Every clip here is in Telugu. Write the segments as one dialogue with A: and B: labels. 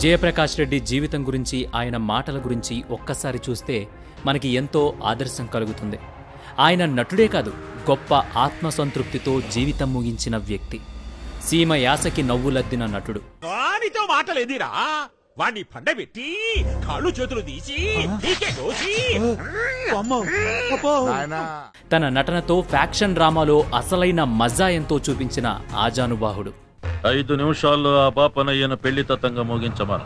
A: జయప్రకాష్ రెడ్డి జీవితం గురించి ఆయన మాటల గురించి ఒక్కసారి చూస్తే మనకి ఎంతో ఆదర్శం కలుగుతుంది ఆయన నటుడే కాదు గొప్ప ఆత్మసంతృప్తితో జీవితం ముగించిన వ్యక్తి సీమ యాసకి నవ్వులద్దిన నటుడు
B: వానితో మాటలేదిరా వాణ్ణి పండబెట్టి కాళ్ళు చేతులు తీసి నీకే దోసి
A: తన నటనతో ఫ్యాక్షన్ డ్రామాలో అసలైన మజా ఎంతో చూపించిన ఆజానుబాహుడు
C: ఐదు నిమిషాల్లో ఆ పాపనయ్యన పెళ్లి తతంగం ముగించమా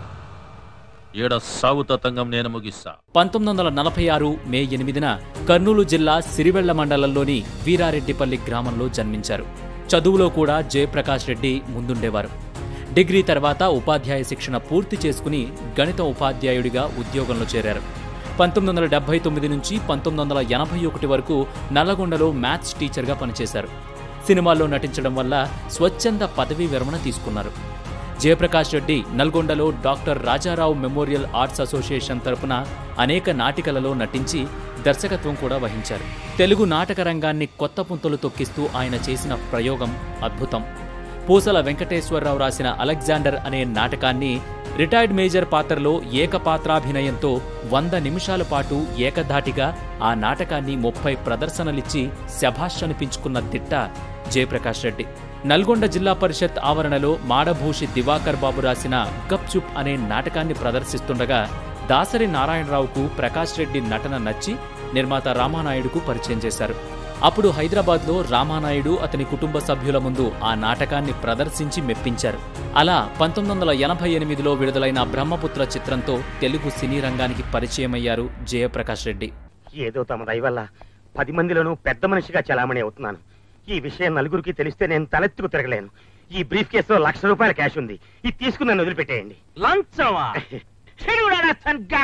C: ఏడ సాగు తతంగం నేను ముగిస్తా
A: పంతొమ్మిది వందల నలభై ఆరు మే ఎనిమిదిన కర్నూలు జిల్లా సిరివెళ్ల మండలంలోని వీరారెడ్డిపల్లి గ్రామంలో జన్మించారు చదువులో కూడా జయప్రకాష్ రెడ్డి ముందుండేవారు డిగ్రీ తర్వాత ఉపాధ్యాయ శిక్షణ పూర్తి చేసుకుని గణిత ఉపాధ్యాయుడిగా ఉద్యోగంలో చేరారు పంతొమ్మిది వందల డెబ్బై తొమ్మిది నుంచి పంతొమ్మిది వందల ఎనభై ఒకటి వరకు నల్లగొండలో మ్యాథ్స్ టీచర్గా పనిచేశారు సినిమాల్లో నటించడం వల్ల స్వచ్ఛంద పదవీ విరమణ తీసుకున్నారు జయప్రకాష్ రెడ్డి నల్గొండలో doctor Rajarao memorial arts association తరపున అనేక నాటికలలో నటించి దర్శకత్వం కూడా వహించారు తెలుగు నాటక రంగాన్ని కొత్త పుంతలు తొక్కిస్తూ ఆయన చేసిన ప్రయోగం అద్భుతం పూసల వెంకటేశ్వరరావు రాసిన అలెగ్జాండర్ అనే నాటకాన్ని రిటైర్డ్ మేజర్ పాత్రలో ఏకపాత్రాభినయంతో వంద నిమిషాల పాటు ఏకధాటిగా ఆ నాటకాన్ని ముప్పై ప్రదర్శనలిచ్చి శభాష్ అనిపించుకున్న దిట్ట జయప్రకాష్ రెడ్డి నల్గొండ జిల్లా పరిషత్ ఆవరణలో మాడభూషి దివాకర్ బాబు రాసిన గప్చుప్ అనే నాటకాన్ని ప్రదర్శిస్తుండగా దాసరి నారాయణరావుకు ప్రకాష్ రెడ్డి నటన నచ్చి నిర్మాత రామానాయుడుకు పరిచయం చేశారు అప్పుడు హైదరాబాద్లో రామానాయుడు అతని కుటుంబ సభ్యుల ముందు ఆ నాటకాన్ని ప్రదర్శించి మెప్పించారు అలా పంతొమ్మిది వందల ఎనభై ఎనిమిదిలో విడుదలైన బ్రహ్మపుత్ర చిత్రంతో తెలుగు సినీ రంగానికి పరిచయమయ్యారు జయప్రకాష్ రెడ్డి
D: ఏదో తమ దయ వల్ల పది మందిలోనూ పెద్ద మనిషిగా చలామణి అవుతున్నాను ఈ విషయం నలుగురికి తెలిస్తే నేను తలెత్తుకు తిరగలేను ఈ బ్రీఫ్ కేసులో లక్ష రూపాయల క్యాష్ ఉంది ఇది తీసుకుని నన్ను వదిలిపెట్టేయండి
B: లంచమా చెడుడారా తండ్రి.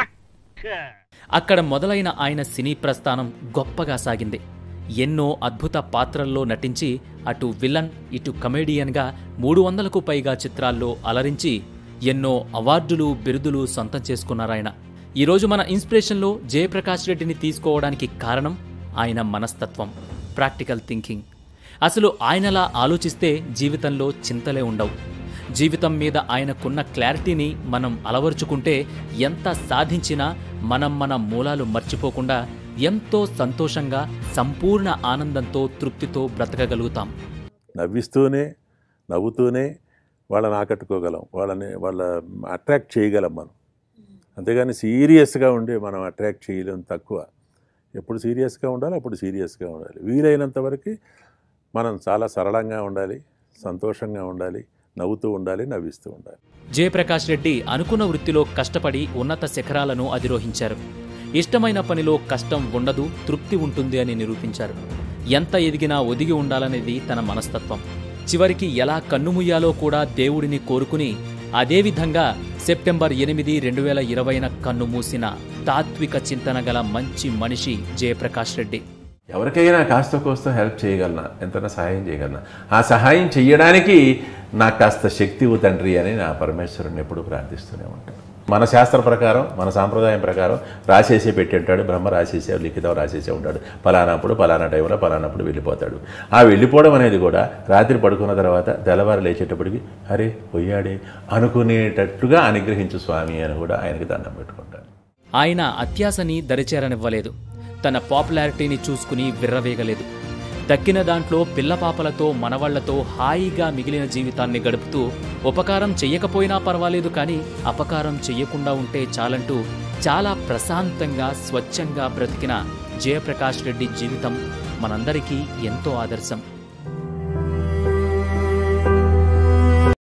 A: అక్కడ మొదలైన ఆయన సినీ ప్రస్థానం గొప్పగా సాగింది ఎన్నో అద్భుత పాత్రల్లో నటించి అటు విలన్ ఇటు కమేడియన్గా మూడు వందలకు పైగా చిత్రాల్లో అలరించి ఎన్నో అవార్డులు బిరుదులు సొంతం చేసుకున్నారాయన ఈరోజు మన ఇన్స్పిరేషన్లో జయప్రకాష్ రెడ్డిని తీసుకోవడానికి కారణం ఆయన మనస్తత్వం ప్రాక్టికల్ థింకింగ్ అసలు ఆయనలా ఆలోచిస్తే జీవితంలో చింతలే ఉండవు జీవితం మీద ఆయనకున్న క్లారిటీని మనం అలవరుచుకుంటే ఎంత సాధించినా మనం మన మూలాలు మర్చిపోకుండా ఎంతో సంతోషంగా సంపూర్ణ ఆనందంతో తృప్తితో బ్రతకగలుగుతాం
E: నవ్విస్తూనే నవ్వుతూనే వాళ్ళని ఆకట్టుకోగలం వాళ్ళని వాళ్ళ అట్రాక్ట్ చేయగలం మనం అంతేగాని సీరియస్గా ఉండి మనం అట్రాక్ట్ చేయలేం తక్కువ ఎప్పుడు సీరియస్గా ఉండాలి అప్పుడు సీరియస్గా ఉండాలి వీలైనంత వరకు మనం చాలా సరళంగా ఉండాలి సంతోషంగా ఉండాలి నవ్వుతూ ఉండాలి నవ్విస్తూ ఉండాలి
A: జయప్రకాష్ రెడ్డి అనుకున్న వృత్తిలో కష్టపడి ఉన్నత శిఖరాలను అధిరోహించారు ఇష్టమైన పనిలో కష్టం ఉండదు తృప్తి ఉంటుంది అని నిరూపించారు ఎంత ఎదిగినా ఒదిగి ఉండాలనేది తన మనస్తత్వం చివరికి ఎలా కన్నుముయ్యాలో కూడా దేవుడిని కోరుకుని అదేవిధంగా సెప్టెంబర్ ఎనిమిది రెండు వేల ఇరవైన కన్ను మూసిన తాత్విక చింతన గల మంచి మనిషి జయప్రకాష్ రెడ్డి
F: ఎవరికైనా కాస్త కోస్త హెల్ప్ చేయగలనా ఎంతైనా సహాయం చేయగలనా ఆ సహాయం చేయడానికి నాకు కాస్త శక్తి ఇవ్వు తండ్రి అని నా పరమేశ్వరుని ఎప్పుడు ప్రార్థిస్తూనే ఉంటాను మన శాస్త్ర ప్రకారం మన సాంప్రదాయం ప్రకారం రాసేసే పెట్టి ఉంటాడు బ్రహ్మ రాసేసే లిఖితం రాసేసే ఉంటాడు పలానాప్పుడు పలానా టైంలో పలానప్పుడు వెళ్ళిపోతాడు ఆ వెళ్ళిపోవడం అనేది కూడా రాత్రి పడుకున్న తర్వాత తెల్లవారు లేచేటప్పటికి అరే పోయాడే అనుకునేటట్టుగా అనుగ్రహించు స్వామి అని కూడా ఆయనకి దండం పెట్టుకుంటాను
A: ఆయన అత్యాసని దరిచేరనివ్వలేదు తన పాపులారిటీని చూసుకుని విర్రవేగలేదు దక్కిన దాంట్లో పిల్లపాపలతో మనవళ్లతో హాయిగా మిగిలిన జీవితాన్ని గడుపుతూ ఉపకారం చెయ్యకపోయినా పర్వాలేదు కానీ అపకారం చెయ్యకుండా ఉంటే చాలంటూ చాలా ప్రశాంతంగా స్వచ్ఛంగా బ్రతికిన జయప్రకాష్ రెడ్డి జీవితం మనందరికీ ఎంతో ఆదర్శం